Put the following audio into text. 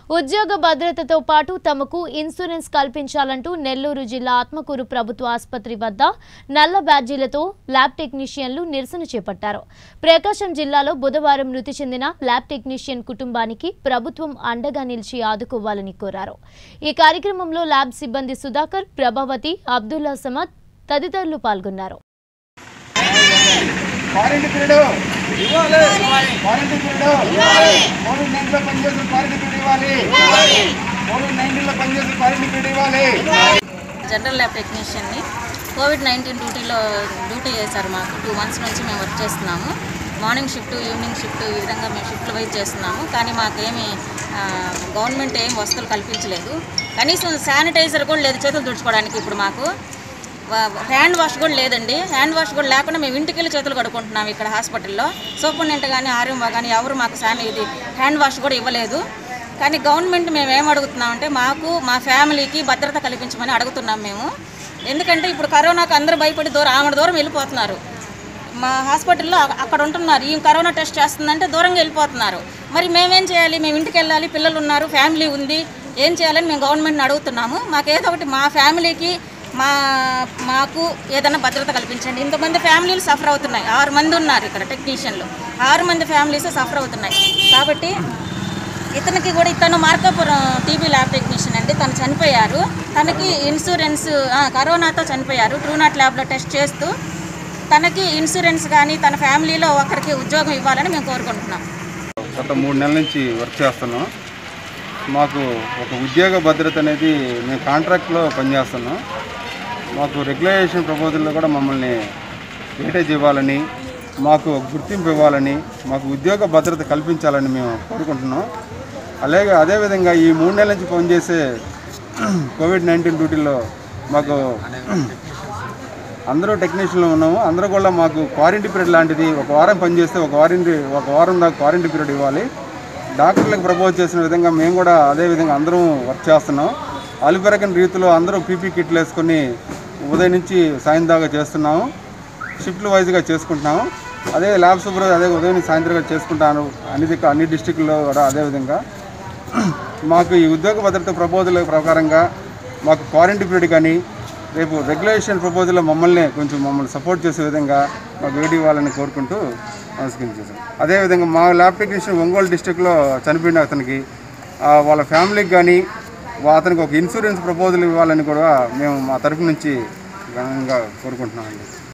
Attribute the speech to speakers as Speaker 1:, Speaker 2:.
Speaker 1: ఉద్యోగ భద్రతతో పాటు తమకు ఇన్సూరెన్స్ కల్పించాలంటూ నెల్లూరు జిల్లా ఆత్మకూరు ప్రభుత్వ ఆసుపత్రి వద్ద నల్ల బ్యాడ్జీలతో ల్యాబ్ టెక్నీషియన్లు నిరసన చేపట్టారు ప్రకాశం జిల్లాలో బుధవారం మృతి చెందిన ల్యాబ్ టెక్నీషియన్ కుటుంబానికి ప్రభుత్వం అండగా నిలిచి ఆదుకోవాలని కోరారు ఈ కార్యక్రమంలో ల్యాబ్ సిబ్బంది సుధాకర్ ప్రభావతి అబ్దుల్లా సమద్ తదితరులు పాల్గొన్నారు
Speaker 2: వారంటీ పీరియడ్ ఇవ్వాలి వారంటీ పీరియడ్ కోవిడ్ నైన్టీన్లో పనిచేసిన వారంటీ పీరియడ్ ఇవ్వాలి కోవిడ్ నైన్టీన్లో పనిచేసిన వారంటీ పీరియడ్ ఇవ్వాలి
Speaker 3: జనరల్ ల్యాబ్ టెక్నీషియన్ని కోవిడ్ నైన్టీన్ డ్యూటీలో డ్యూటీ చేశారు మాకు టూ మంత్స్ నుంచి మేము వర్క్ చేస్తున్నాము మార్నింగ్ షిఫ్ట్ ఈవినింగ్ షిఫ్ట్ ఈ విధంగా మేము షిఫ్ట్లు వైజ్ చేస్తున్నాము కానీ మాకేమి ఆ, గవర్నమెంట్ ఏం వసతులు కల్పించలేదు కనీసం శానిటైజర్ కూడా లేదు చేతులు తుడుచుకోవడానికి ఇప్పుడు మాకు వా- హ్యాండ్ వాష్ కూడా లేదండి హ్యాండ్ వాష్ కూడా లేకుండా మేము ఇంటికి వెళ్ళి చేతులు కడుక్కుంటున్నాం ఇక్కడ హాస్పిటల్లో సూపరింటెండెంట్ కానీ ఆర్ఎంఓ కానీ ఎవరు మాకు శాని ఇది హ్యాండ్ వాష్ కూడా ఇవ్వలేదు కానీ గవర్నమెంట్ మేము ఏం అడుగుతున్నామంటే మాకు మా ఫ్యామిలీకి భద్రత కల్పించమని అడుగుతున్నాం మేము ఎందుకంటే ఇప్పుడు కరోనాకు అందరూ భయపడి దూరం ఆమె దూరం వెళ్ళిపోతున్నారు మా హాస్పిటల్లో అ- అక్కడ ఉంటున్నారు ఈ కరోనా టెస్ట్ చేస్తుందంటే దూరంగా వెళ్ళిపోతున్నారు మరి మేమేం చేయాలి మేము ఇంటికి వెళ్ళాలి పిల్లలు ఉన్నారు ఫ్యామిలీ ఉంది ఏం చేయాలని మేము గవర్నమెంట్ని అడుగుతున్నాము మాకేదో ఒకటి మా ఫ్యామిలీకి మా మాకు ఏదైనా భద్రత కల్పించండి ఇంతమంది ఫ్యామిలీలు సఫర్ అవుతున్నాయి ఆరు మంది ఉన్నారు ఇక్కడ టెక్నీషియన్లు ఆరు మంది ఫ్యామిలీస్ సఫర్ అవుతున్నాయి కాబట్టి ఇతనికి కూడా ఇతను మార్కాపురం టీబీ ల్యాబ్ టెక్నీషియన్ అండి తను చనిపోయారు తనకి ఇన్సూరెన్స్ ఆ, కరోనాతో చనిపోయారు ట్రూనాట్ ల్యాబ్లో టెస్ట్ చేస్తూ తనకి ఇన్సూరెన్స్ కానీ తన ఫ్యామిలీలో ఒకరికి ఉద్యోగం ఇవ్వాలని మేము కోరుకుంటున్నాం
Speaker 2: గత మూడు నెలల నుంచి వర్క్ చేస్తున్నాం మాకు ఒక ఉద్యోగ భద్రత అనేది మేము కాంట్రాక్ట్లో పనిచేస్తున్నాం మాకు రెగ్యులేషన్ ప్రపోజల్లో కూడా మమ్మల్ని వెయిటేజ్ ఇవ్వాలని మాకు ఒక గుర్తింపు ఇవ్వాలని మాకు ఉద్యోగ భద్రత కల్పించాలని మేము కోరుకుంటున్నాం అలాగే అదేవిధంగా ఈ మూడు నెలల నుంచి పనిచేసే కోవిడ్ నైన్టీన్ డ్యూటీలో మాకు అందరూ టెక్నీషియన్లు ఉన్నాము అందరూ కూడా మాకు క్వారంటీ పీరియడ్ లాంటిది ఒక వారం పనిచేస్తే ఒక వారంటీ ఒక వారం దాకా క్వారంటీ పీరియడ్ ఇవ్వాలి డాక్టర్లకు ప్రపోజ్ చేసిన విధంగా మేము కూడా అదే విధంగా అందరం వర్క్ చేస్తున్నాం అలుపెరగని రీతిలో అందరూ పీపీ కిట్లు వేసుకొని ఉదయం నుంచి సాయం దాకా చేస్తున్నాము షిఫ్ట్లు వైజ్గా చేసుకుంటున్నాము అదే ల్యాబ్ సూపర్వైజర్ అదే ఉదయం నుంచి సాయంత్రం చేసుకుంటాను అన్ని దిక్కు అన్ని డిస్టిక్ల్లో కూడా అదే విధంగా మాకు ఈ ఉద్యోగ భద్రత ప్రపోజల్ ప్రకారంగా మాకు క్వారంటీ పీరియడ్ కానీ రేపు రెగ్యులేషన్ ప్రపోజల్లో మమ్మల్ని కొంచెం మమ్మల్ని సపోర్ట్ చేసే విధంగా మాకు వేడి ఇవ్వాలని కోరుకుంటూ నమస్కరించేసాం అదేవిధంగా మా ల్యాబ్ టెక్నీషియన్ ఒంగోలు డిస్టిక్లో చనిపోయిన అతనికి ఆ, వాళ్ళ ఫ్యామిలీకి కానీ వా- అతనికి ఒక ఇన్సూరెన్స్ ప్రపోజల్ ఇవ్వాలని కూడా మేము మా తరపు నుంచి ఘనంగా కోరుకుంటున్నామండి